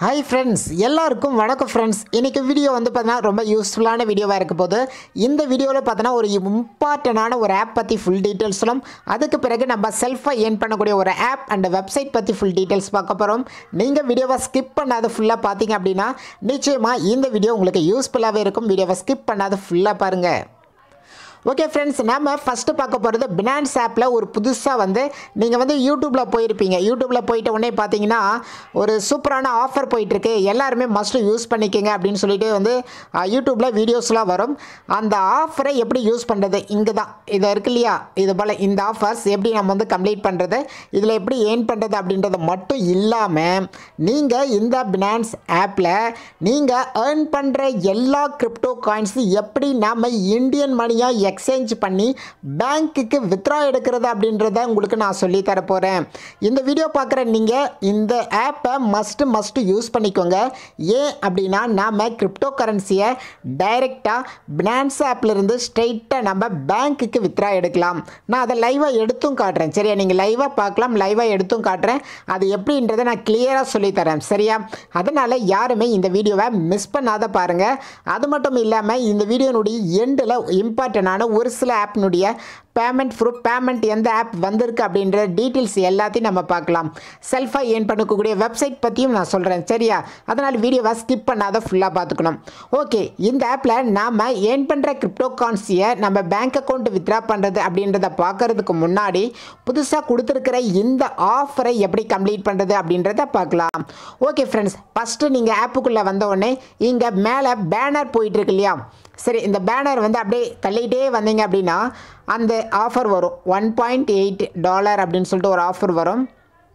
hi friends எல்லாருக்கும் வணக்கம் friends இன்றைக்கி வீடியோ வந்து பார்த்தீங்கன்னா ரொம்ப யூஸ்ஃபுல்லான வீடியோவாக இருக்க போது இந்த வீடியோவில் பார்த்தோன்னா ஒரு இம்பார்ட்டண்டான ஒரு ஆப் பற்றி ஃபுல் டீட்டெயில்ஸும் அதுக்கு பிறகு நம்ம செல்ஃபாக ஏர்ன் பண்ணக்கூடிய ஒரு ஆப் அண்ட் வெப்சைட் பற்றி ஃபுல் டீட்டெயில்ஸ் பார்க்க போகிறோம் நீங்கள் வீடியோவை ஸ்கிப் பண்ணாத ஃபுல்லாக பார்த்தீங்க அப்படின்னா நிச்சயமாக இந்த வீடியோ உங்களுக்கு யூஸ்ஃபுல்லாகவே இருக்கும் வீடியோவை ஸ்கிப் பண்ணாத ஃபுல்லாக பாருங்கள் ஓகே ஃப்ரெண்ட்ஸ் நம்ம ஃபஸ்ட்டு பார்க்க போகிறது பினான்ஸ் ஆப்பில் ஒரு புதுசாக வந்து நீங்கள் வந்து யூடியூப்பில் போயிருப்பீங்க யூடியூப்பில் போயிட்ட உடனே பார்த்தீங்கன்னா ஒரு சூப்பரான ஆஃபர் போயிட்டுருக்கு எல்லாருமே மஸ்ட்டு யூஸ் பண்ணிக்கங்க அப்படின்னு சொல்லிட்டு வந்து யூடியூப்பில் வீடியோஸ்லாம் வரும் அந்த ஆஃபரை எப்படி யூஸ் பண்ணுறது இங்கே தான் இது இருக்கு இல்லையா இது போல் இந்த ஆஃபர்ஸ் எப்படி நம்ம வந்து கம்ப்ளீட் பண்ணுறது இதில் எப்படி ஏர்ன் பண்ணுறது அப்படின்றது மட்டும் இல்லாமல் நீங்கள் இந்த பினான்ஸ் ஆப்பில் நீங்கள் ஏர்ன் பண்ணுற எல்லா கிரிப்டோ காயின்ஸும் எப்படி நம்ம இந்தியன் மணியாக எக்ஸ்சேஞ்ச் பண்ணி பேங்க்குக்கு வித்ரா எடுக்கிறது அப்படின்றத உங்களுக்கு நான் சொல்லித் தர போகிறேன் இந்த வீடியோ பார்க்குற நீங்கள் இந்த ஆப்பை மஸ்ட்டு மஸ்ட்டு யூஸ் பண்ணிக்கோங்க ஏன் அப்படின்னா நாம் கிரிப்டோ கரன்சியை டைரெக்டாக பினான்ஸ் ஆப்லேருந்து ஸ்ட்ரெயிட்டாக நம்ம பேங்க்குக்கு வித்ரா எடுக்கலாம் நான் அதை லைவாக எடுத்தும் காட்டுறேன் சரியா நீங்கள் லைவாக பார்க்கலாம் லைவாக எடுத்தும் காட்டுறேன் அது எப்படின்றத நான் கிளியராக சொல்லித்தரேன் சரியா அதனால் யாருமே இந்த வீடியோவை மிஸ் பண்ணாத பாருங்கள் அது மட்டும் இல்லாமல் இந்த வீடியோனுடைய எண்டில் இம்பார்ட்டண்டான ஒரு சில ஆப்னுடைய பேமெண்ட் ப்ரூஃப் பேமெண்ட் எந்த ஆப் வந்திருக்கு அப்படின்ற டீட்டெயில்ஸ் எல்லாத்தையும் நம்ம பார்க்கலாம் செல்ஃபாக ஏர்ன் பண்ணக்கூடிய வெப்சைட் பற்றியும் நான் சொல்கிறேன் சரியா அதனால் வீடியோவை ஸ்கிப் பண்ணாத ஃபுல்லாக பார்த்துக்கணும் ஓகே இந்த ஆப்பில் நாம் ஏர்ன் பண்ணுற கிரிப்டோ கான்சியை நம்ம பேங்க் அக்கௌண்ட் வித்ரா பண்ணுறது அப்படின்றத பார்க்கறதுக்கு முன்னாடி புதுசாக கொடுத்துருக்கிற இந்த ஆஃபரை எப்படி கம்ப்ளீட் பண்ணுறது அப்படின்றத பார்க்கலாம் ஓகே ஃப்ரெண்ட்ஸ் ஃபஸ்ட்டு நீங்கள் ஆப்புக்குள்ளே வந்த உடனே இங்கே மேலே பேனர் போயிட்டுருக்கு இல்லையா சரி இந்த பேனர் வந்து அப்படியே தள்ளிகிட்டே வந்தீங்க அப்படின்னா அந்த ஆஃபர் வரும் ஒன் பாயிண்ட் எயிட் டாலர் அப்படின்னு சொல்லிட்டு ஒரு ஆஃபர் வரும்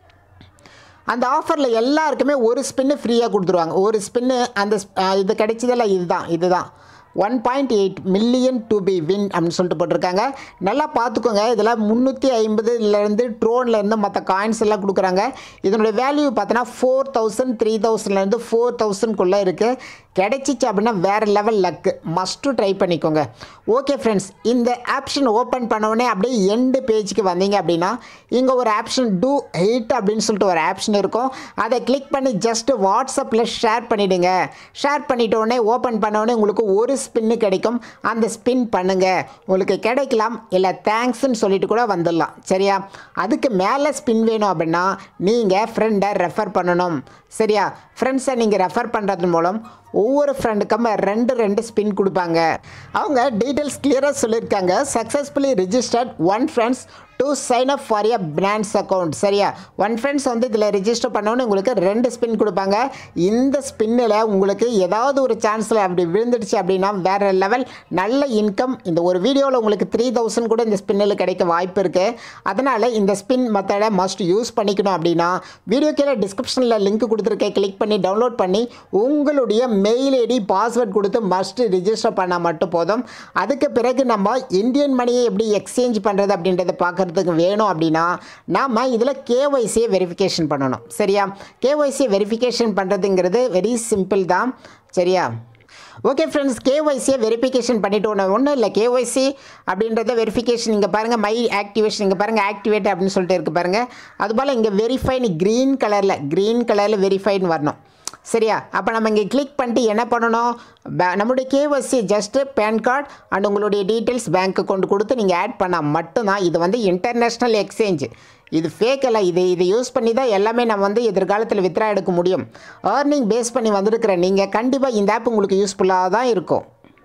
அந்த ஆஃபரில் எல்லாருக்குமே ஒரு ஸ்பின்னு ஃப்ரீயாக கொடுத்துருவாங்க ஒரு ஸ்பின்னு அந்த இது கிடைச்சதில் இதுதான் இதுதான் one point eight million to be win அப்படின்னு சொல்லிட்டு போட்டிருக்காங்க நல்லா பார்த்துக்கோங்க இதில் முந்நூற்றி ஐம்பதுலேருந்து ட்ரோன்லேருந்து மற்ற காயின்ஸ் எல்லாம் கொடுக்குறாங்க இதனுடைய வேல்யூ பார்த்தோன்னா ஃபோர் தௌசண்ட் த்ரீ தௌசண்ட்லேருந்து ஃபோர் தௌசண்ட்குள்ளே இருக்குது கிடைச்சிச்சு அப்படின்னா வேறு லெவல் லக்கு மஸ்ட்டு ட்ரை பண்ணிக்கோங்க ஓகே ஃப்ரெண்ட்ஸ் இந்த ஆப்ஷன் ஓப்பன் பண்ண அப்படியே எண்டு பேஜுக்கு வந்தீங்க அப்படின்னா இங்கே ஒரு ஆப்ஷன் டூ எயிட் அப்படின்னு சொல்லிட்டு ஒரு ஆப்ஷன் இருக்கும் அதை கிளிக் பண்ணி ஜஸ்ட்டு வாட்ஸ்அப்பில் ஷேர் பண்ணிவிடுங்க ஷேர் பண்ணிட்ட உடனே ஓப்பன் பண்ண உடனே உங்களுக்கு ஒரு ஸ்பின்னு கிடைக்கும் அந்த ஸ்பின் பண்ணுங்கள் உங்களுக்கு கிடைக்கலாம் இல்லை தேங்க்ஸ்ன்னு சொல்லிட்டு கூட வந்துடலாம் சரியா அதுக்கு மேலே ஸ்பின் வேணும் அப்படின்னா நீங்கள் ஃப்ரெண்டை ரெஃபர் பண்ணணும் சரியா ஃப்ரெண்ட்ஸை நீங்கள் ரெஃபர் பண்ணுறது மூலம் ஒவ்வொரு ஃப்ரெண்டுக்கும் ரெண்டு ரெண்டு ஸ்பின் கொடுப்பாங்க அவங்க டீட்டெயில்ஸ் கிளியராக சொல்லியிருக்காங்க successfully registered one friends to sign up for a finance account சரியா ஒன் ஃப்ரெண்ட்ஸ் வந்து இதில் ரிஜிஸ்டர் பண்ணோன்னு உங்களுக்கு ரெண்டு ஸ்பின் கொடுப்பாங்க இந்த ஸ்பின்னில் உங்களுக்கு ஏதாவது ஒரு சான்ஸில் அப்படி விழுந்துடுச்சு அப்படின்னா வேறு லெவல் நல்ல இன்கம் இந்த ஒரு வீடியோவில் உங்களுக்கு த்ரீ தௌசண்ட் கூட இந்த ஸ்பின்னில் கிடைக்க வாய்ப்பு இருக்குது அதனால் இந்த ஸ்பின் மெத்தடை மஸ்ட் யூஸ் பண்ணிக்கணும் அப்படின்னா வீடியோ கீழே டிஸ்கிரிப்ஷனில் லிங்க் கொடுத்துருக்கேன் கிளிக் பண்ணி டவுன்லோட் பண்ணி உங்களுடைய மெயில் ஐடி பாஸ்வேர்ட் கொடுத்து மஸ்ட் ரிஜிஸ்டர் பண்ணால் மட்டும் போதும் அதுக்கு பிறகு நம்ம இந்தியன் மணியை எப்படி எக்ஸ்சேஞ்ச் பண்ணுறது அப்படின்றத பார்க்குறதுக்கு வேணும் அப்படின்னா நாம் இதில் கேஒய்சியை வெரிஃபிகேஷன் பண்ணணும் சரியா கேஒய்சியை வெரிஃபிகேஷன் பண்ணுறதுங்கிறது வெரி சிம்பிள் தான் சரியா ஓகே ஃப்ரெண்ட்ஸ் கேஒய்சியை வெரிஃபிகேஷன் பண்ணிட்டு ஒன்று ஒன்றும் இல்லை கேஒய்சி அப்படின்றத வெரிஃபிகேஷன் இங்கே பாருங்கள் மை ஆக்டிவேஷன் இங்கே பாருங்கள் ஆக்டிவேட் அப்படின்னு சொல்லிட்டு இருக்குது பாருங்கள் அதுபோல் இங்கே வெரிஃபைன்னு க்ரீன் கலரில் க்ரீன் கலரில் வெரிஃபைன்னு வரணும் சரியா அப்போ நம்ம இங்கே கிளிக் பண்ணிட்டு என்ன பண்ணணும் பே நம்மளுடைய KYC just pan card and உங்களுடைய டீட்டெயில்ஸ் பேங்க் அக்கௌண்ட் கொடுத்து நீங்கள் ஆட் பண்ணால் மட்டும்தான் இது வந்து இன்டர்நேஷ்னல் எக்ஸ்சேஞ்ச் இது ஃபேக் அல்ல இது இதை யூஸ் பண்ணி தான் எல்லாமே நம்ம வந்து எதிர்காலத்தில் வித்ரா எடுக்க முடியும் ஏர்னிங் பேஸ் பண்ணி வந்திருக்கிற நீங்கள் கண்டிப்பாக இந்த ஆப் உங்களுக்கு யூஸ்ஃபுல்லாக தான் இருக்கும்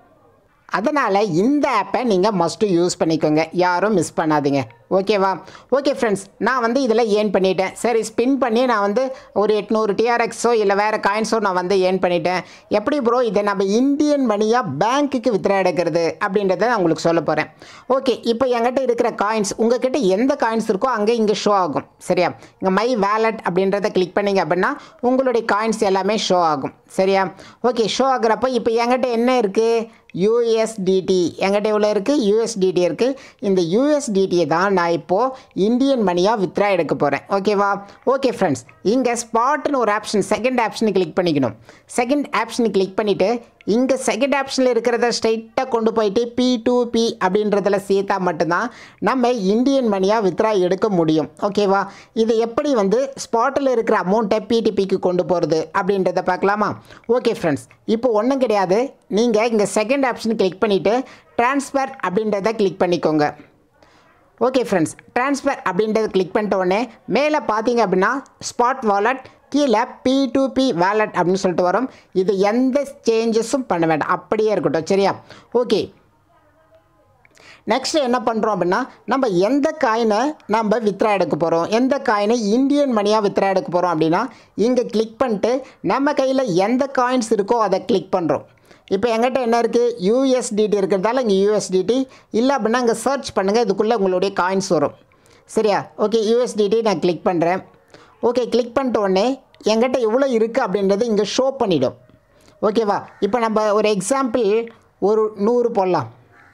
அதனால் இந்த ஆப்பை நீங்கள் மஸ்ட்டு யூஸ் பண்ணிக்கோங்க யாரும் மிஸ் பண்ணாதீங்க ஓகேவா ஓகே ஃப்ரெண்ட்ஸ் நான் வந்து இதில் ஏர்ன் பண்ணிட்டேன் சரி ஸ்பின் பண்ணி நான் வந்து ஒரு எட்நூறு டிஆர்எக்ஸோ இல்லை வேறு காயின்ஸோ நான் வந்து ஏர்ன் பண்ணிட்டேன் எப்படி ப்ரோ இதை நம்ம இந்தியன் மணியாக பேங்க்குக்கு வித்ரா எடுக்கிறது அப்படின்றத நான் உங்களுக்கு சொல்ல போகிறேன் ஓகே இப்போ என்கிட்ட இருக்கிற காயின்ஸ் உங்ககிட்ட எந்த காயின்ஸ் இருக்கோ அங்கே இங்கே ஷோ ஆகும் சரியா இங்கே மை வேலட் அப்படின்றத கிளிக் பண்ணிங்க அப்படின்னா உங்களுடைய காயின்ஸ் எல்லாமே ஷோ ஆகும் சரியா ஓகே ஷோ ஆகுறப்போ இப்போ என்கிட்ட என்ன இருக்குது யூஎஸ்டிடி என்கிட்ட எவ்வளோ இருக்குது யூஎஸ்டிடி இருக்குது இந்த யூஎஸ்டிடியை தான் நான் இப்போது இந்தியன் மணியாக வித்ரா எடுக்க போகிறேன் ஓகேவா ஓகே ஃப்ரெண்ட்ஸ் இங்கே ஸ்பாட்னு ஒரு ஆப்ஷன் செகண்ட் ஆப்ஷனை கிளிக் பண்ணிக்கணும் செகண்ட் ஆப்ஷனை கிளிக் பண்ணிவிட்டு இங்கே செகண்ட் ஆப்ஷனில் இருக்கிறத ஸ்ட்ரைட்டாக கொண்டு போயிட்டு பி டூ பி அப்படின்றதுல சேர்த்தா மட்டும்தான் நம்ம இந்தியன் மணியாக வித்ரா எடுக்க முடியும் ஓகேவா இது எப்படி வந்து ஸ்பாட்டில் இருக்கிற அமௌண்ட்டை பிடிபிக்கு கொண்டு போகிறது அப்படின்றத பார்க்கலாமா ஓகே ஃப்ரெண்ட்ஸ் இப்போ ஒன்றும் கிடையாது நீங்கள் இங்கே செகண்ட் ஆப்ஷன் கிளிக் பண்ணிவிட்டு ட்ரான்ஸ்ஃபர் அப்படின்றத கிளிக் பண்ணிக்கோங்க ஓகே ஃப்ரெண்ட்ஸ் ட்ரான்ஸ்ஃபர் அப்படின்றத கிளிக் பண்ணிட்ட உடனே மேலே பார்த்தீங்க அப்படின்னா ஸ்பாட் வாலெட் கீழே பி டு பி வாலெட் அப்படின்னு சொல்லிட்டு வரும் இது எந்த சேஞ்சஸும் பண்ண வேண்டாம் அப்படியே இருக்கட்டும் சரியா ஓகே நெக்ஸ்ட் என்ன பண்ணுறோம் அப்படின்னா நம்ம எந்த காயினை நம்ம வித்ரா எடுக்க போகிறோம் எந்த காயினை இந்தியன் மணியாக வித்ரா எடுக்க போகிறோம் அப்படின்னா இங்கே கிளிக் பண்ணிட்டு நம்ம கையில் எந்த காயின்ஸ் இருக்கோ அதை கிளிக் பண்ணுறோம் இப்போ எங்கிட்ட என்ன இருக்குது யூஎஸ்டிடி இருக்கிறதால இங்கே யூஎஸ்டிடி இல்லை அப்படின்னா இங்கே சர்ச் பண்ணுங்கள் இதுக்குள்ளே உங்களுடைய காயின்ஸ் வரும் சரியா ஓகே யூஎஸ்டிடி நான் கிளிக் பண்ணுறேன் ஓகே கிளிக் பண்ணிட்ட உடனே எங்கிட்ட எவ்வளோ இருக்குது அப்படின்றது இங்கே ஷோ பண்ணிடும் ஓகேவா இப்போ நம்ம ஒரு எக்ஸாம்பிள் ஒரு நூறு போடலாம்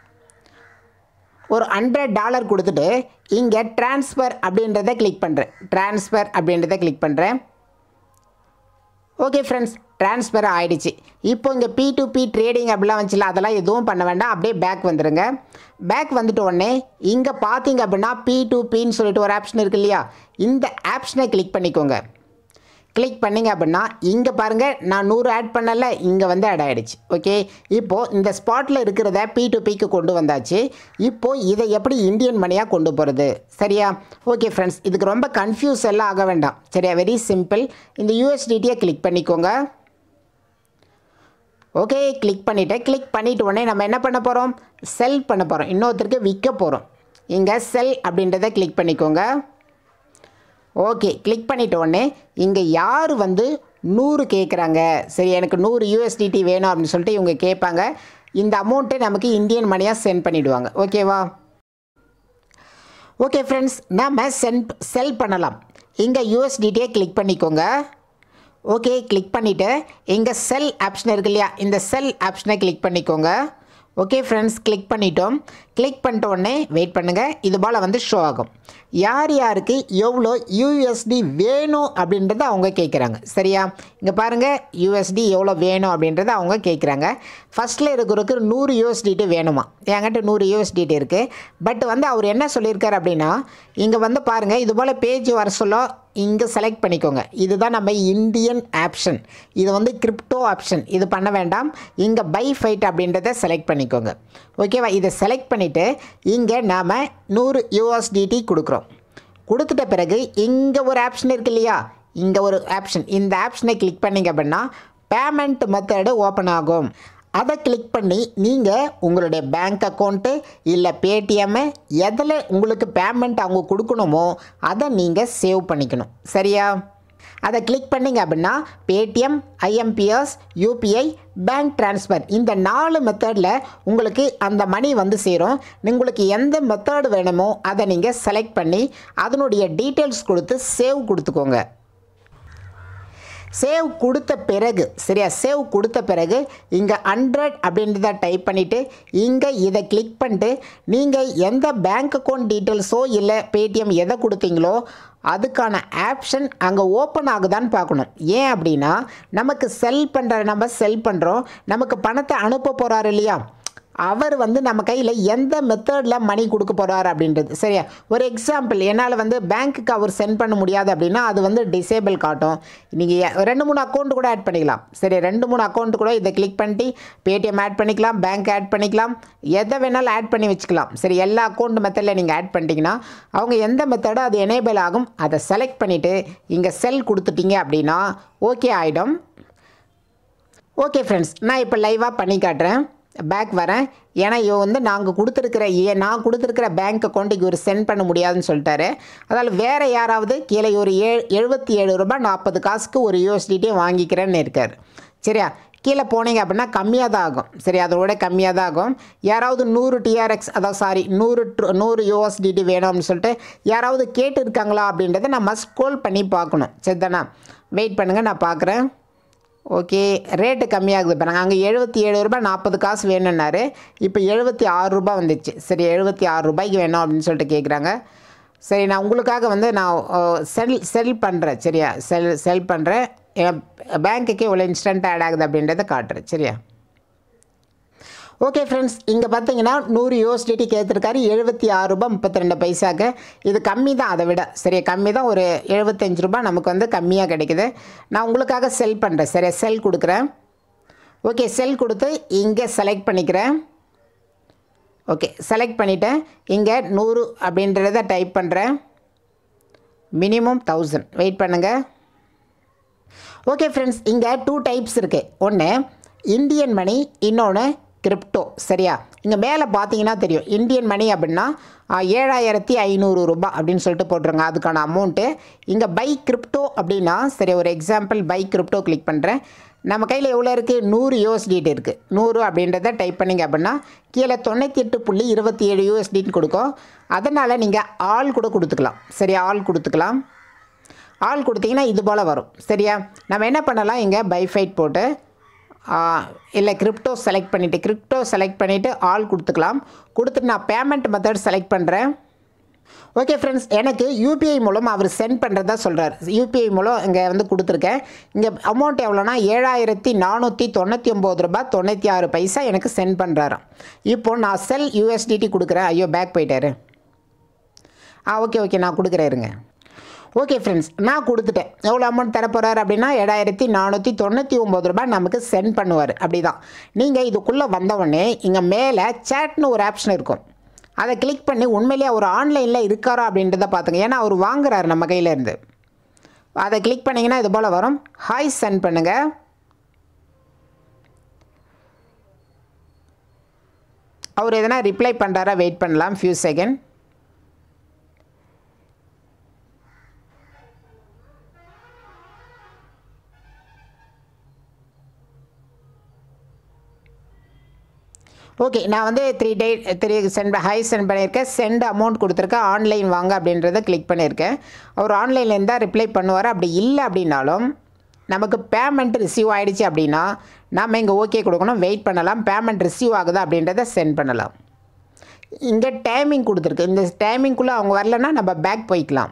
ஒரு ஹண்ட்ரட் டாலர் கொடுத்துட்டு இங்கே ட்ரான்ஸ்ஃபர் அப்படின்றத கிளிக் பண்ணுறேன் ட்ரான்ஸ்ஃபர் அப்படின்றத கிளிக் பண்ணுறேன் ஓகே ஃப்ரெண்ட்ஸ் ட்ரான்ஸ்ஃபர் ஆகிடுச்சு இப்போ இங்கே பி டு பி ட்ரேடிங் அப்படிலாம் வந்துச்சுல அதெல்லாம் எதுவும் பண்ண வேண்டாம் அப்படியே பேக் வந்துடுங்க பேக் வந்துட்ட உடனே இங்கே பார்த்தீங்க அப்படின்னா பி டு பின்னு சொல்லிட்டு ஒரு ஆப்ஷன் இருக்கு இல்லையா இந்த ஆப்ஷனை கிளிக் பண்ணிக்கோங்க கிளிக் பண்ணிங்க அப்படின்னா இங்கே பாருங்கள் நான் நூறு ஆட் பண்ணல இங்கே வந்து ஆட் ஆகிடுச்சு ஓகே இப்போது இந்த ஸ்பாட்டில் இருக்கிறத பி டு பிக்கு கொண்டு வந்தாச்சு இப்போது இதை எப்படி இந்தியன் மணியாக கொண்டு போகிறது சரியா ஓகே ஃப்ரெண்ட்ஸ் இதுக்கு ரொம்ப கன்ஃபியூஸ் எல்லாம் ஆக வேண்டாம் சரியா வெரி சிம்பிள் இந்த யூஎஸ்டிடியை கிளிக் பண்ணிக்கோங்க ஓகே கிளிக் பண்ணிவிட்டு கிளிக் பண்ணிவிட்டு உடனே நம்ம என்ன பண்ண போகிறோம் செல் பண்ண போகிறோம் இன்னொருத்தருக்கு விற்க போகிறோம் இங்கே செல் அப்படின்றத கிளிக் பண்ணிக்கோங்க ஓகே கிளிக் பண்ணிட்ட உடனே இங்கே யார் வந்து நூறு கேட்குறாங்க சரி எனக்கு நூறு யூஎஸ்டிடி வேணும் அப்படின்னு சொல்லிட்டு இவங்க கேட்பாங்க இந்த அமௌண்ட்டை நமக்கு இந்தியன் மணியாக சென்ட் பண்ணிவிடுவாங்க ஓகேவா ஓகே ஃப்ரெண்ட்ஸ் நாம் சென்ட் செல் பண்ணலாம் இங்கே யூஎஸ்டிடியை கிளிக் பண்ணிக்கோங்க ஓகே கிளிக் பண்ணிவிட்டு இங்கே செல் ஆப்ஷன் இருக்கு இல்லையா இந்த செல் ஆப்ஷனை கிளிக் பண்ணிக்கோங்க ஓகே ஃப்ரெண்ட்ஸ் கிளிக் பண்ணிட்டோம் கிளிக் பண்ணிட்ட உடனே வெயிட் பண்ணுங்கள் இது போல் வந்து ஷோ ஆகும் யார் யாருக்கு எவ்வளோ யூஎஸ்டி வேணும் அப்படின்றத அவங்க கேட்குறாங்க சரியா இங்கே பாருங்கள் யூஎஸ்டி எவ்வளோ வேணும் அப்படின்றத அவங்க கேட்குறாங்க ஃபஸ்ட்டில் இருக்கிறதுக்கு நூறு யூஎஸ்டிடி வேணுமா என்கிட்ட நூறு யூஎஸ்டிடி இருக்குது பட் வந்து அவர் என்ன சொல்லியிருக்காரு அப்படின்னா இங்கே வந்து பாருங்கள் இது போல் பேஜ் வர சொல்ல இங்கே செலக்ட் பண்ணிக்கோங்க இதுதான் நம்ம இந்தியன் ஆப்ஷன் இது வந்து கிரிப்டோ ஆப்ஷன் இது பண்ண வேண்டாம் இங்கே பை ஃபைட் அப்படின்றத செலக்ட் பண்ணிக்கோங்க ஓகேவா இதை செலக்ட் பண்ணிவிட்டு இங்கே நாம் நூறு யூஎஸ்டிடி கொடுக்குறோம் கொடுத்துட்ட பிறகு இங்கே ஒரு ஆப்ஷன் இருக்கு இல்லையா இங்கே ஒரு ஆப்ஷன் இந்த ஆப்ஷனை கிளிக் பண்ணிங்க அப்படின்னா பேமெண்ட் மெத்தடு ஓப்பன் ஆகும் அதை கிளிக் பண்ணி நீங்கள் உங்களுடைய பேங்க் அக்கௌண்ட்டு இல்லை பேடிஎம்மு எதில் உங்களுக்கு பேமெண்ட் அவங்க கொடுக்கணுமோ அதை நீங்கள் சேவ் பண்ணிக்கணும் சரியா அதை கிளிக் பண்ணிங்க அப்படின்னா Paytm IMPS UPI bank transfer இந்த நாலு மெத்தடில் உங்களுக்கு அந்த மணி வந்து சேரும் உங்களுக்கு எந்த மெத்தட் வேணுமோ அதை நீங்கள் செலக்ட் பண்ணி அதனுடைய டீட்டெயில்ஸ் கொடுத்து சேவ் கொடுத்துக்கோங்க சேவ் கொடுத்த பிறகு சரியா சேவ் கொடுத்த பிறகு இங்கே ஹண்ட்ரட் அப்படின்றத டைப் பண்ணிவிட்டு இங்கே இதை கிளிக் பண்ணிட்டு நீங்கள் எந்த பேங்க் அக்கௌண்ட் டீட்டெயில்ஸோ இல்லை பேடிஎம் எதை கொடுத்தீங்களோ அதுக்கான ஆப்ஷன் அங்கே ஓப்பன் ஆகுதான்னு பார்க்கணும் ஏன் அப்படின்னா நமக்கு செல் பண்ணுற நம்ம செல் பண்ணுறோம் நமக்கு பணத்தை அனுப்ப போகிறாரு இல்லையா அவர் வந்து நம்ம கையில் எந்த மெத்தடில் மணி கொடுக்க போகிறார் அப்படின்றது சரியா ஒரு எக்ஸாம்பிள் என்னால் வந்து பேங்க்குக்கு அவர் சென்ட் பண்ண முடியாது அப்படின்னா அது வந்து டிசேபிள் காட்டும் நீங்கள் ரெண்டு மூணு அக்கௌண்ட் கூட ஆட் பண்ணிக்கலாம் சரி ரெண்டு மூணு அக்கௌண்ட் கூட இதை கிளிக் பண்ணிட்டு பேடிஎம் ஆட் பண்ணிக்கலாம் பேங்க் ஆட் பண்ணிக்கலாம் எதை வேணாலும் ஆட் பண்ணி வச்சுக்கலாம் சரி எல்லா அக்கௌண்ட் மெத்தடில் நீங்கள் ஆட் பண்ணிட்டீங்கன்னா அவங்க எந்த மெத்தடோ அது எனேபிள் ஆகும் அதை செலக்ட் பண்ணிவிட்டு இங்கே செல் கொடுத்துட்டீங்க அப்படின்னா ஓகே ஆகிடும் ஓகே ஃப்ரெண்ட்ஸ் நான் இப்போ லைவாக பண்ணி காட்டுறேன் பேக் வரேன் ஏன்னா இவன் வந்து நாங்கள் கொடுத்துருக்கிற ஏ நான் கொடுத்துருக்கிற பேங்க் அக்கௌண்ட்டுக்கு இவர் சென்ட் பண்ண முடியாதுன்னு சொல்லிட்டாரு அதால் வேறு யாராவது கீழே ஒரு ஏ எழுபத்தி ஏழு ரூபாய் நாற்பது காசுக்கு ஒரு யூஎஸ்டிட்டே வாங்கிக்கிறேன்னு இருக்கார் சரியா கீழே போனீங்க அப்படின்னா கம்மியாக தான் ஆகும் சரி அதோட கம்மியாக தான் ஆகும் யாராவது நூறு டிஆர்எக்ஸ் அதாவது சாரி நூறு tr- நூறு யூஎஸ்டிடி வேணும் அப்படின்னு சொல்லிட்டு யாராவது கேட்டு இருக்காங்களா அப்படின்றத நம்ம ஸ்க்ரோல் பண்ணி பார்க்கணும் சரிதானா வெயிட் பண்ணுங்கள் நான் பார்க்குறேன் ஓகே ரேட்டு கம்மியாகுது பாருங்க அங்கே எழுபத்தி ஏழு ரூபாய் நாற்பது காசு வேணும்னாரு இப்போ எழுபத்தி ஆறு ரூபாய் வந்துச்சு சரி எழுபத்தி ஆறு ரூபாய்க்கு வேணும் அப்படின்னு சொல்லிட்டு கேட்குறாங்க சரி நான் உங்களுக்காக வந்து நான் செல் செல் பண்ணுறேன் சரியா செல் செல் பண்ணுறேன் என் பேங்க்குக்கு இவ்வளோ இன்ஸ்டன்ட் ஆட் ஆகுது அப்படின்றத காட்டுறேன் சரியா ஓகே ஃப்ரெண்ட்ஸ் இங்கே பார்த்தீங்கன்னா நூறு யூஎஸ்டிடி கேட்டிருக்காரு எழுபத்தி ஆறு ரூபாய் முப்பத்தி ரெண்டு பைசாக்கு இது கம்மி தான் அதை விட சரி கம்மி தான் ஒரு எழுபத்தஞ்சு ரூபாய் நமக்கு வந்து கம்மியாக கிடைக்குது நான் உங்களுக்காக செல் பண்ணுறேன் சரி செல் கொடுக்குறேன் ஓகே செல் கொடுத்து இங்கே செலக்ட் பண்ணிக்கிறேன் ஓகே செலக்ட் பண்ணிவிட்டேன் இங்கே நூறு அப்படின்றத டைப் பண்ணுறேன் மினிமம் தௌசண்ட் வெயிட் பண்ணுங்கள் ஓகே ஃப்ரெண்ட்ஸ் இங்கே டூ டைப்ஸ் இருக்குது ஒன்று இந்தியன் மணி இன்னொன்று கிரிப்டோ சரியா இங்கே மேலே பார்த்தீங்கன்னா தெரியும் இந்தியன் மணி அப்படின்னா ஆ, ஏழாயிரத்தி ஐநூறு ரூபாய் அப்படின்னு சொல்லிட்டு போட்டுருங்க அதுக்கான அமௌண்ட்டு இங்கே பை கிரிப்டோ அப்படின்னா சரி ஒரு எக்ஸாம்பிள் பை கிரிப்டோ கிளிக் பண்ணுறேன் நம்ம கையில் எவ்வளோ இருக்குது நூறு யூஎஸ்டிடி இருக்குது நூறு அப்படின்றத டைப் பண்ணிங்க அப்படின்னா கீழே தொண்ணூற்றி எட்டு புள்ளி இருபத்தி ஏழு யூஎஸ்டின்னு கொடுக்கும் அதனால் நீங்கள் ஆள் கூட கொடுத்துக்கலாம் சரி ஆள் கொடுத்துக்கலாம் ஆள் கொடுத்தீங்கன்னா இது போல் வரும் சரியா நம்ம என்ன பண்ணலாம் இங்கே பைஃபைட் போட்டு இல்லை கிரிப்டோ செலக்ட் பண்ணிவிட்டு கிரிப்டோ செலக்ட் பண்ணிவிட்டு ஆள் கொடுத்துக்கலாம் கொடுத்துட்டு நான் பேமெண்ட் மெத்தட் செலக்ட் பண்ணுறேன் ஓகே ஃப்ரெண்ட்ஸ் எனக்கு யூபிஐ மூலம் அவர் சென்ட் பண்ணுறதா சொல்கிறார் யூபிஐ மூலம் இங்கே வந்து கொடுத்துருக்கேன் இங்கே அமௌண்ட் எவ்வளோனா ஏழாயிரத்தி நானூற்றி தொண்ணூற்றி ஒம்பது ரூபாய் தொண்ணூற்றி ஆறு பைசா எனக்கு சென்ட் பண்ணுறாராம் இப்போ நான் செல் யூஎஸ்டிடி கொடுக்குறேன் ஐயோ பேக் போயிட்டாரு ஆ ஓகே ஓகே நான் கொடுக்குறேன் இருங்க ஓகே ஃப்ரெண்ட்ஸ் நான் கொடுத்துட்டேன் எவ்வளோ அமௌண்ட் தரப்போகிறார் அப்படின்னா ஏழாயிரத்தி நானூற்றி தொண்ணூற்றி ஒம்பது ரூபாய் நமக்கு சென்ட் பண்ணுவார் அப்படி தான் நீங்கள் இதுக்குள்ளே வந்தவுடனே இங்கே மேலே சேட்னு ஒரு ஆப்ஷன் இருக்கும் அதை கிளிக் பண்ணி உண்மையிலேயே அவர் ஆன்லைனில் இருக்காரா அப்படின்றத பார்த்துங்க ஏன்னா அவர் வாங்குறாரு நம்ம கையில இருந்து அதை கிளிக் பண்ணிங்கன்னா இது போல் வரும் ஹாய் சென்ட் பண்ணுங்கள் அவர் எதனா ரிப்ளை பண்ணுறாரா வெயிட் பண்ணலாம் ஃபியூ செகண்ட் ஓகே நான் வந்து த்ரீ டே த்ரீ சென்ட் ஹை சென்ட் பண்ணியிருக்கேன் சென்ட் அமௌண்ட் கொடுத்துருக்கேன் ஆன்லைன் வாங்க அப்படின்றத கிளிக் பண்ணியிருக்கேன் அவர் ஆன்லைனில் இருந்தால் ரிப்ளை பண்ணுவார் அப்படி இல்லை அப்படின்னாலும் நமக்கு பேமெண்ட் ரிசீவ் ஆகிடுச்சு அப்படின்னா நம்ம இங்கே ஓகே கொடுக்கணும் வெயிட் பண்ணலாம் பேமெண்ட் ரிசீவ் ஆகுதா அப்படின்றத சென்ட் பண்ணலாம் இங்கே டைமிங் கொடுத்துருக்கு இந்த டைமிங்குள்ளே அவங்க வரலன்னா நம்ம பேக் போய்க்கலாம்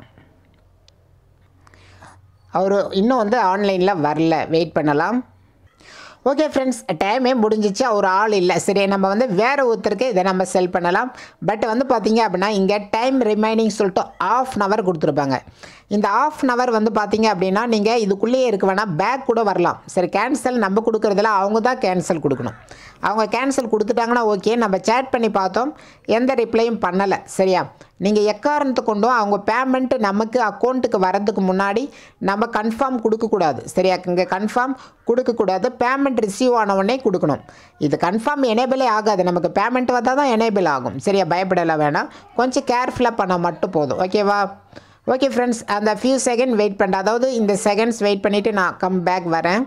அவர் இன்னும் வந்து ஆன்லைனில் வரல வெயிட் பண்ணலாம் ஓகே ஃப்ரெண்ட்ஸ் டைமே முடிஞ்சிச்சு ஒரு ஆள் இல்லை சரி நம்ம வந்து வேறு ஒருத்தருக்கு இதை நம்ம செல் பண்ணலாம் பட் வந்து பார்த்தீங்க அப்படின்னா இங்கே டைம் ரிமைனிங் சொல்லிட்டு ஆஃப் அன் ஹவர் கொடுத்துருப்பாங்க இந்த ஆஃப் அன் ஹவர் வந்து பார்த்தீங்க அப்படின்னா நீங்கள் இதுக்குள்ளேயே இருக்க வேணால் பேக் கூட வரலாம் சரி கேன்சல் நம்ம கொடுக்குறதுல அவங்க தான் கேன்சல் கொடுக்கணும் அவங்க கேன்சல் கொடுத்துட்டாங்கன்னா ஓகே நம்ம சேட் பண்ணி பார்த்தோம் எந்த ரிப்ளையும் பண்ணலை சரியா நீங்கள் எக்காரணத்தை கொண்டும் அவங்க பேமெண்ட்டு நமக்கு அக்கௌண்ட்டுக்கு வரதுக்கு முன்னாடி நம்ம கன்ஃபார்ம் கொடுக்கக்கூடாது சரியா இங்கே கன்ஃபார்ம் கொடுக்கக்கூடாது பேமெண்ட் ரிசீவ் ஆன உடனே கொடுக்கணும் இது கன்ஃபார்ம் எனேபிளே ஆகாது நமக்கு பேமெண்ட் வந்தால் தான் எனேபிள் ஆகும் சரியா பயப்படலாம் வேணாம் கொஞ்சம் கேர்ஃபுல்லாக பண்ணால் மட்டும் போதும் ஓகேவா ஓகே ஃப்ரெண்ட்ஸ் அந்த ஃபியூ செகண்ட் வெயிட் பண்ண அதாவது இந்த செகண்ட்ஸ் வெயிட் பண்ணிவிட்டு நான் கம் பேக் வரேன்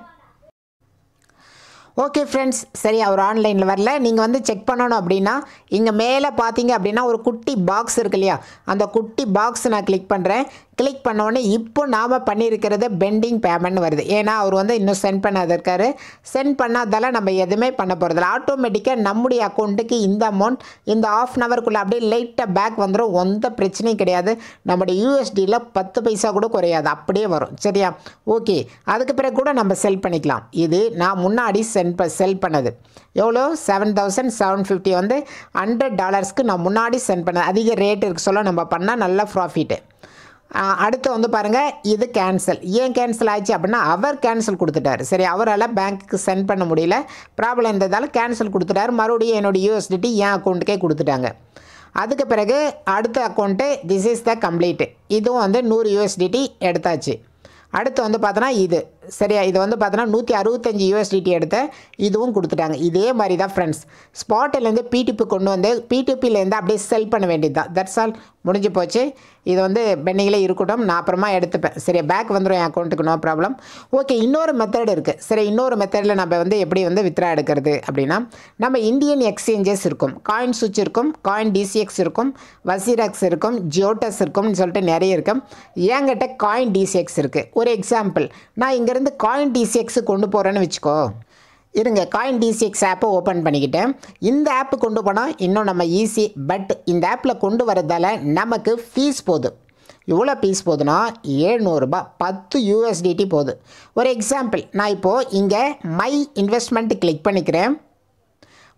ஓகே ஃப்ரெண்ட்ஸ் சரி அவர் ஆன்லைனில் வரல நீங்கள் வந்து செக் பண்ணணும் அப்படின்னா இங்கே மேலே பார்த்தீங்க அப்படின்னா ஒரு குட்டி பாக்ஸ் இருக்கு இல்லையா அந்த குட்டி பாக்ஸ் நான் கிளிக் பண்ணுறேன் கிளிக் உடனே இப்போ நாம் பண்ணியிருக்கிறது பெண்டிங் பேமெண்ட் வருது ஏன்னா அவர் வந்து இன்னும் சென்ட் பண்ணாத இருக்காரு சென்ட் பண்ணாதால நம்ம எதுவுமே பண்ண போகிறதில்ல ஆட்டோமேட்டிக்காக நம்முடைய அக்கௌண்ட்டுக்கு இந்த அமௌண்ட் இந்த ஆஃப் அன் ஹவருக்குள்ளே அப்படியே லைட்டாக பேக் வந்துடும் எந்த பிரச்சனையும் கிடையாது நம்முடைய யூஎஸ்டியில் பத்து பைசா கூட குறையாது அப்படியே வரும் சரியா ஓகே அதுக்கு பிறகு கூட நம்ம செல் பண்ணிக்கலாம் இது நான் முன்னாடி சென்ட் ப செல் பண்ணது எவ்வளோ செவன் தௌசண்ட் செவன் ஃபிஃப்டி வந்து ஹண்ட்ரட் டாலர்ஸ்க்கு நான் முன்னாடி சென்ட் பண்ணது அதிக ரேட் இருக்கு சொல்ல நம்ம பண்ணால் நல்ல ப்ராஃபிட்டு அடுத்து வந்து பாருங்கள் இது கேன்சல் ஏன் கேன்சல் ஆயிடுச்சு அப்படின்னா அவர் கேன்சல் கொடுத்துட்டாரு சரி அவரால் பேங்க்குக்கு சென்ட் பண்ண முடியல ப்ராப்ளம் இருந்ததால் கேன்சல் கொடுத்துட்டாரு மறுபடியும் என்னோடய யூஎஸ்டிடி என் அக்கௌண்ட்டுக்கே கொடுத்துட்டாங்க அதுக்கு பிறகு அடுத்த account this is the complete இதுவும் வந்து நூறு யூஎஸ்டிடி எடுத்தாச்சு அடுத்து வந்து பார்த்தோன்னா இது சரியா இது வந்து பார்த்தோன்னா நூற்றி அறுபத்தஞ்சி யூஎஸ்டிடி எடுத்து இதுவும் கொடுத்துட்டாங்க இதே மாதிரி தான் ஃப்ரெண்ட்ஸ் ஸ்பாட்டிலேருந்து பிடிபி கொண்டு வந்து பிடிபிலேருந்து அப்படியே செல் பண்ண வேண்டியது தான் தட்ஸ் ஆல் முடிஞ்சு போச்சு இது வந்து பெண்டிங்கில் இருக்கட்டும் நான் அப்புறமா எடுத்துப்பேன் சரி பேக் வந்துடும் என் அக்கௌண்ட்டுக்கு நோ ப்ராப்ளம் ஓகே இன்னொரு மெத்தட் இருக்குது சரி இன்னொரு மெத்தடில் நம்ம வந்து எப்படி வந்து வித்ரா எடுக்கிறது அப்படின்னா நம்ம இந்தியன் எக்ஸ்சேஞ்சஸ் இருக்கும் காயின் சுவிட்ச் இருக்கும் காயின் டிசிஎக்ஸ் இருக்கும் வசிரக்ஸ் இருக்கும் ஜியோட்டஸ் இருக்கும்னு சொல்லிட்டு நிறைய இருக்கும் என்கிட்ட காயின் டிசிஎக்ஸ் இருக்குது ஒரு எக்ஸாம்பிள் நான் இங்கேருந்து காயின் டிசிஎக்ஸ் கொண்டு போகிறேன்னு வச்சுக்கோ இருங்க காயின் டிசிஎக்ஸ் ஆப்பை ஓப்பன் பண்ணிக்கிட்டேன் இந்த ஆப்பு கொண்டு போனால் இன்னும் நம்ம ஈஸி பட் இந்த ஆப்பில் கொண்டு வரதால நமக்கு ஃபீஸ் போகுது எவ்வளோ ஃபீஸ் போகுதுன்னா ஏழ்நூறுபா பத்து யூஎஸ்டிடி போகுது ஒரு எக்ஸாம்பிள் நான் இப்போது இங்கே மை இன்வெஸ்ட்மெண்ட் கிளிக் பண்ணிக்கிறேன்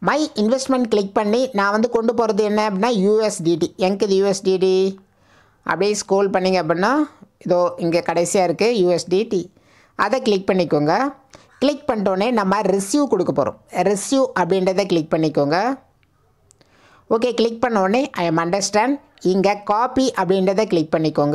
மை இன்வெஸ்ட்மெண்ட் கிளிக் பண்ணி நான் வந்து கொண்டு போகிறது என்ன அப்படின்னா யூஎஸ்டிடி எங்கே இது யூஎஸ்டிடி அப்படியே ஸ்க்ரோல் பண்ணிங்க அப்படின்னா இதோ இங்கே கடைசியாக இருக்குது யூஎஸ்டிடி அதை கிளிக் பண்ணிக்கோங்க கிளிக் பண்ணிட்டோன்னே நம்ம ரிசீவ் கொடுக்க போகிறோம் ரிசீவ் அப்படின்றத கிளிக் பண்ணிக்கோங்க ஓகே கிளிக் பண்ண உடனே ஐ எம் அண்டர்ஸ்டாண்ட் இங்கே காப்பி அப்படின்றத கிளிக் பண்ணிக்கோங்க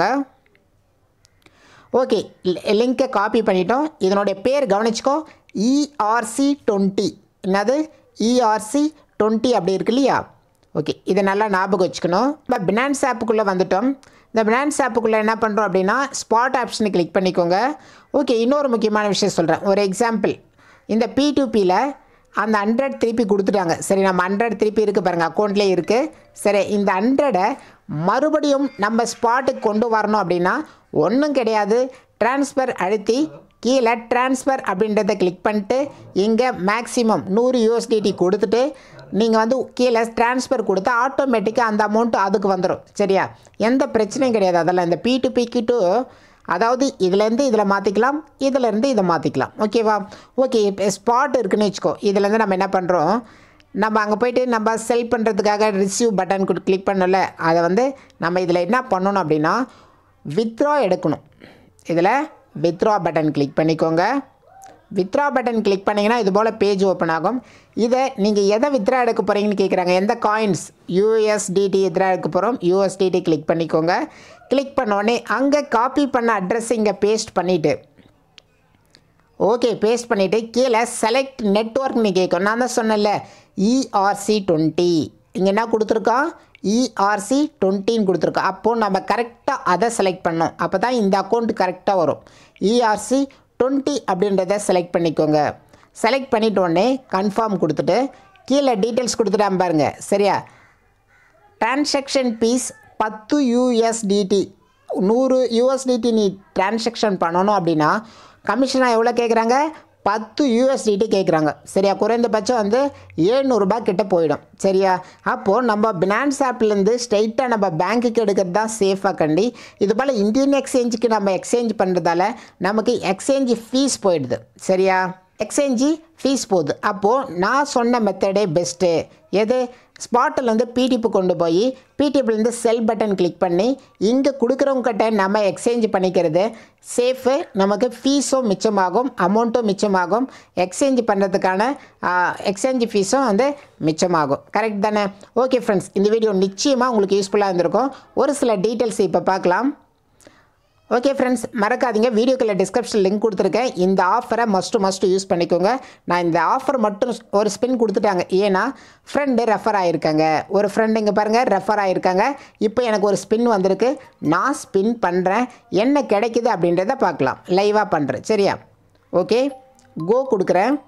ஓகே லிங்க்கை காப்பி பண்ணிட்டோம் இதனுடைய பேர் கவனிச்சுக்கோ இஆர்சி டுவெண்ட்டி என்னது இஆர்சி டுவெண்ட்டி அப்படி இருக்கு இல்லையா ஓகே இதை நல்லா ஞாபகம் வச்சுக்கணும் இப்போ பினான்ஸ் ஆப்புக்குள்ளே வந்துட்டோம் இந்த பினான்ஸ் ஆப்புக்குள்ளே என்ன பண்ணுறோம் அப்படின்னா ஸ்பாட் ஆப்ஷனை கிளிக் பண்ணிக்கோங்க ஓகே இன்னொரு முக்கியமான விஷயம் சொல்கிறேன் ஒரு எக்ஸாம்பிள் இந்த பி டு பியில் அந்த ஹண்ட்ரட் திருப்பி கொடுத்துட்டாங்க சரி நம்ம ஹண்ட்ரட் திருப்பி இருக்குது பாருங்கள் அக்கௌண்ட்லேயே இருக்குது சரி இந்த ஹண்ட்ரடை மறுபடியும் நம்ம ஸ்பாட்டுக்கு கொண்டு வரணும் அப்படின்னா ஒன்றும் கிடையாது ட்ரான்ஸ்ஃபர் அழுத்தி கீழே ட்ரான்ஸ்ஃபர் அப்படின்றத கிளிக் பண்ணிட்டு இங்கே மேக்ஸிமம் நூறு யூஎஸ்டிடி கொடுத்துட்டு நீங்கள் வந்து கீழே ட்ரான்ஸ்ஃபர் கொடுத்தா ஆட்டோமேட்டிக்காக அந்த அமௌண்ட் அதுக்கு வந்துடும் சரியா எந்த பிரச்சனையும் கிடையாது அதெல்லாம் இந்த பி டு பிக்கு டு அதாவது இதுலேருந்து இதில் மாற்றிக்கலாம் இதிலேருந்து இதை மாற்றிக்கலாம் ஓகேவா ஓகே இப்போ ஸ்பாட் இருக்குன்னு வச்சுக்கோ இதுலேருந்து நம்ம என்ன பண்ணுறோம் நம்ம அங்கே போயிட்டு நம்ம செல் பண்ணுறதுக்காக ரிசீவ் பட்டன் கிளிக் பண்ணல அதை வந்து நம்ம இதில் என்ன பண்ணணும் அப்படின்னா வித்ரா எடுக்கணும் இதில் வித்ரா பட்டன் கிளிக் பண்ணிக்கோங்க வித்ரா பட்டன் கிளிக் பண்ணிங்கன்னா இது போல் பேஜ் ஓப்பன் ஆகும் இதை நீங்கள் எதை வித்ரா எடுக்க போகிறீங்கன்னு கேட்குறாங்க எந்த காயின்ஸ் யூஎஸ்டிடி வித்ரா எடுக்க போகிறோம் யூஎஸ்டிடி கிளிக் பண்ணிக்கோங்க கிளிக் பண்ண உடனே அங்கே காப்பி பண்ண அட்ரஸ் இங்கே பேஸ்ட் பண்ணிவிட்டு ஓகே பேஸ்ட் பண்ணிவிட்டு கீழே செலக்ட் நெட்ஒர்க்னு கேட்கும் நான் தான் சொன்னேன்ல இஆர்சி டுவெண்ட்டி இங்கே என்ன கொடுத்துருக்கோம் இஆர்சி டுவெண்ட்டின்னு கொடுத்துருக்கோம் அப்போது நம்ம கரெக்டாக அதை செலக்ட் பண்ணோம் அப்போ தான் இந்த அக்கௌண்ட் கரெக்டாக வரும் இஆர்சி டுவெண்ட்டி அப்படின்றத செலக்ட் பண்ணிக்கோங்க செலக்ட் பண்ணிட்ட உடனே கன்ஃபார்ம் கொடுத்துட்டு கீழே டீட்டெயில்ஸ் கொடுத்துட்டாம பாருங்க சரியா டிரான்சாக்ஷன் பீஸ் பத்து யூஎஸ்டிடி நூறு யூஎஸ்டிடி நீ டிரான்சாக்ஷன் பண்ணணும் அப்படின்னா கமிஷனாக எவ்வளோ கேட்குறாங்க பத்து யூஎஸ்டிடி கேட்குறாங்க சரியா குறைந்தபட்சம் வந்து ஏழ்நூறுபா கிட்ட போயிடும் சரியா அப்போது நம்ம பினான்ஸ் ஆப்லேருந்து ஸ்ட்ரைட்டாக நம்ம பேங்க்குக்கு எடுக்கிறது தான் சேஃபாக கண்டி இது போல் இந்தியன் எக்ஸ்சேஞ்சுக்கு நம்ம எக்ஸ்சேஞ்ச் பண்ணுறதால நமக்கு எக்ஸ்சேஞ்ச் ஃபீஸ் போயிடுது சரியா எக்ஸ்சேஞ்சு ஃபீஸ் போகுது அப்போது நான் சொன்ன மெத்தடே பெஸ்ட்டு எது ஸ்பாட்டில் வந்து பிடிப்பு கொண்டு போய் பிடிபிலேருந்து செல் பட்டன் கிளிக் பண்ணி இங்கே கொடுக்குறவங்ககிட்ட நம்ம எக்ஸ்சேஞ்ச் பண்ணிக்கிறது சேஃபு நமக்கு ஃபீஸும் மிச்சமாகும் அமௌண்ட்டும் மிச்சமாகும் எக்ஸ்சேஞ்ச் பண்ணுறதுக்கான எக்ஸ்சேஞ்ச் ஃபீஸும் வந்து மிச்சமாகும் கரெக்ட் தானே ஓகே ஃப்ரெண்ட்ஸ் இந்த வீடியோ நிச்சயமாக உங்களுக்கு யூஸ்ஃபுல்லாக இருந்திருக்கும் ஒரு சில டீட்டெயில்ஸ் இப்போ பார்க்கலாம் ஓகே ஃப்ரெண்ட்ஸ் மறக்காதீங்க வீடியோக்குள்ள டிஸ்கிரிப்ஷன் லிங்க் கொடுத்துருக்கேன் இந்த ஆஃபரை மஸ்ட்டு மஸ்ட்டு யூஸ் பண்ணிக்கோங்க நான் இந்த ஆஃபர் மட்டும் ஒரு ஸ்பின் கொடுத்துட்டாங்க ஏன்னா ஃப்ரெண்டு ரெஃபர் ஆகிருக்காங்க ஒரு ஃப்ரெண்டு இங்கே பாருங்கள் ரெஃபர் ஆகிருக்காங்க இப்போ எனக்கு ஒரு ஸ்பின் வந்திருக்கு நான் ஸ்பின் பண்ணுறேன் என்ன கிடைக்குது அப்படின்றத பார்க்கலாம் லைவாக பண்ணுறேன் சரியா ஓகே கோ கொடுக்குறேன்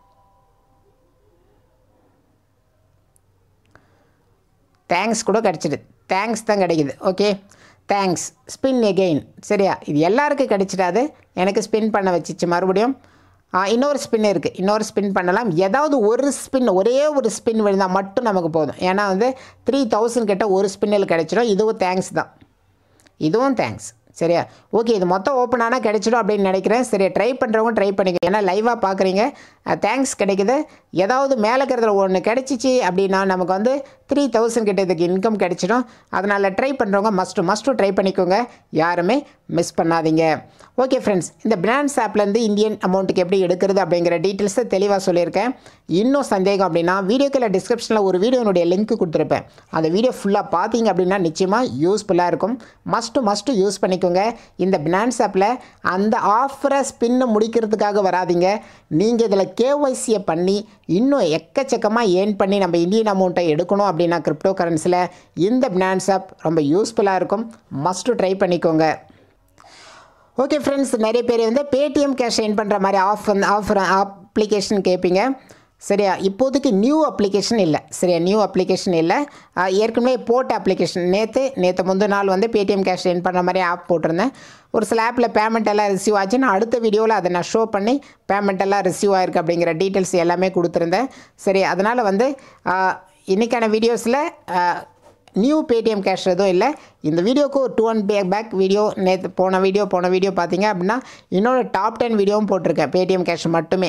தேங்க்ஸ் கூட கிடச்சிது தேங்க்ஸ் தான் கிடைக்குது ஓகே தேங்க்ஸ் ஸ்பின் எகெயின் சரியா இது எல்லாருக்கும் கிடைச்சிடாது எனக்கு ஸ்பின் பண்ண வச்சிச்சு மறுபடியும் ஆ, இன்னொரு ஸ்பின் இருக்குது இன்னொரு ஸ்பின் பண்ணலாம் ஏதாவது ஒரு ஸ்பின் ஒரே ஒரு ஸ்பின் விழுந்தால் மட்டும் நமக்கு போதும் ஏன்னா வந்து த்ரீ தௌசண்ட் கிட்ட ஒரு ஸ்பின்னில் கிடைச்சிடும் இதுவும் தேங்க்ஸ் தான் இதுவும் தேங்க்ஸ் சரியா ஓகே இது மொத்தம் ஓப்பன் ஆனால் கிடைச்சிடும் அப்படின்னு நினைக்கிறேன் சரியா ட்ரை பண்ணுறவங்க ட்ரை பண்ணிக்க ஏன்னா லைவாக பார்க்குறீங்க தேங்க்ஸ் கிடைக்குது ஏதாவது மேலே இருக்கிறதுல ஒன்று கிடைச்சிச்சு அப்படின்னா நமக்கு வந்து த்ரீ தௌசண்ட் கிட்ட இதுக்கு இன்கம் கிடைச்சிடும் அதனால் ட்ரை பண்ணுறவங்க மஸ்ட்டு மஸ்ட்டு ட்ரை பண்ணிக்கோங்க யாருமே மிஸ் பண்ணாதீங்க ஓகே ஃப்ரெண்ட்ஸ் இந்த பினான்ஸ் ஆப்லேருந்து இந்தியன் அமௌண்ட்டுக்கு எப்படி எடுக்கிறது அப்படிங்கிற டீட்டெயில்ஸை தெளிவாக சொல்லியிருக்கேன் இன்னும் சந்தேகம் அப்படின்னா வீடியோக்குள்ள டிஸ்கிரிப்ஷனில் ஒரு வீடியோனுடைய லிங்க் கொடுத்துருப்பேன் அந்த வீடியோ ஃபுல்லாக பார்த்தீங்க அப்படின்னா நிச்சயமாக யூஸ்ஃபுல்லாக இருக்கும் மஸ்ட்டு மஸ்ட்டு யூஸ் பண்ணிக்கோங்க இந்த பினான்ஸ் ஆப்பில் அந்த ஆஃபரை ஸ்பின்னை முடிக்கிறதுக்காக வராதீங்க நீங்கள் இதில் கேஒய்சியை பண்ணி இன்னும் எக்கச்சக்கமாக ஏர்ன் பண்ணி நம்ம இந்தியன் அமௌண்ட்டை எடுக்கணும் அப்படின்னா கிரிப்டோ கரன்சியில் இந்த பினான்ஸ் ஆப் ரொம்ப யூஸ்ஃபுல்லாக இருக்கும் மஸ்ட்டு ட்ரை பண்ணிக்கோங்க ஓகே ஃப்ரெண்ட்ஸ் நிறைய பேர் வந்து பேடிஎம் கேஷ் எயின் பண்ணுற மாதிரி ஆஃப் வந்து ஆஃபர் அப்ளிகேஷன் கேட்பீங்க சரியா இப்போதைக்கு நியூ அப்ளிகேஷன் இல்லை சரியா நியூ அப்ளிகேஷன் இல்லை ஆஹ், ஏற்கனவே போட்ட அப்ளிகேஷன் நேற்று நேற்று முந்தின நாள் வந்து பேடிஎம் கேஷ் எயின் பண்ணுற மாதிரி ஆப் போட்டிருந்தேன் ஒரு சில ஆப்பில் பேமெண்ட் எல்லாம் ரிசீவ் ஆச்சு நான் அடுத்த வீடியோவில் அதை நான் ஷோ பண்ணி பேமெண்ட் எல்லாம் ரிசீவ் ஆயிருக்கு அப்படிங்கிற டீட்டெயில்ஸ் எல்லாமே கொடுத்துருந்தேன் சரி அதனால் வந்து ஆஹ், இன்னைக்கான வீடியோஸில் நியூ பேடிஎம் கேஷ் எதுவும் இல்லை இந்த வீடியோக்கு ஒரு two and back back video நேற்று போன வீடியோ போன வீடியோ பார்த்தீங்க அப்படின்னா இன்னொரு டாப் டென் வீடியோவும் போட்டிருக்கேன் பேடிஎம் கேஷ் மட்டுமே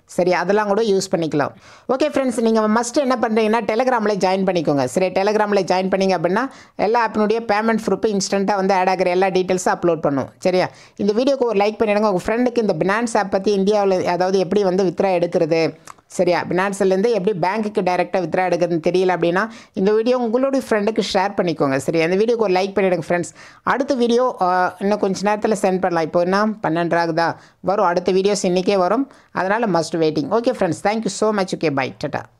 சரி அதெல்லாம் கூட யூஸ் பண்ணிக்கலாம் ஓகே ஃப்ரெண்ட்ஸ் நீங்கள் மஸ்ட் என்ன பண்ணுறீங்கன்னா டெலிகிராமில் ஜாயின் பண்ணிக்கோங்க சரி டெலிகிராமில் ஜாயின் பண்ணிங்க அப்படின்னா எல்லா ஆப்பினுடைய பேமெண்ட் ப்ரூஃப் இன்ஸ்டண்ட்டாக வந்து ஆட் ஆகிற எல்லா டீட்டெயில்ஸும் அப்லோட் பண்ணும் சரியா இந்த வீடியோக்கு ஒரு லைக் பண்ணிடுங்க உங்கள் ஃப்ரெண்டுக்கு இந்த பினான்ஸ் ஆப் பற்றி இந்தியாவில் அதாவது எப்படி வந்து வித்ரா எடுக்கிறது சரியா பினான்ஸ்லேருந்து எப்படி பேங்க்குக்கு டைரெக்டாக வித்ரா எடுக்கிறதுன்னு தெரியல அப்படின்னா இந்த வீடியோ உங்களுடைய ஃப்ரெண்டுக்கு ஷேர் பண்ணிக்கோங்க சரியா இந்த வீடியோக்கு ஒரு லைக் பண்ணிவிடுங்க ஃப்ரெண்ட்ஸ் அடுத்த வீடியோ இன்னும் கொஞ்ச நேரத்தில் சென்ட் பண்ணலாம் இப்போ என்ன பன்னெண்டாகுதா வரும் அடுத்த வீடியோஸ் இன்றைக்கே வரும் அதனால் must waiting okay friends thank you so much okay bye ta-ta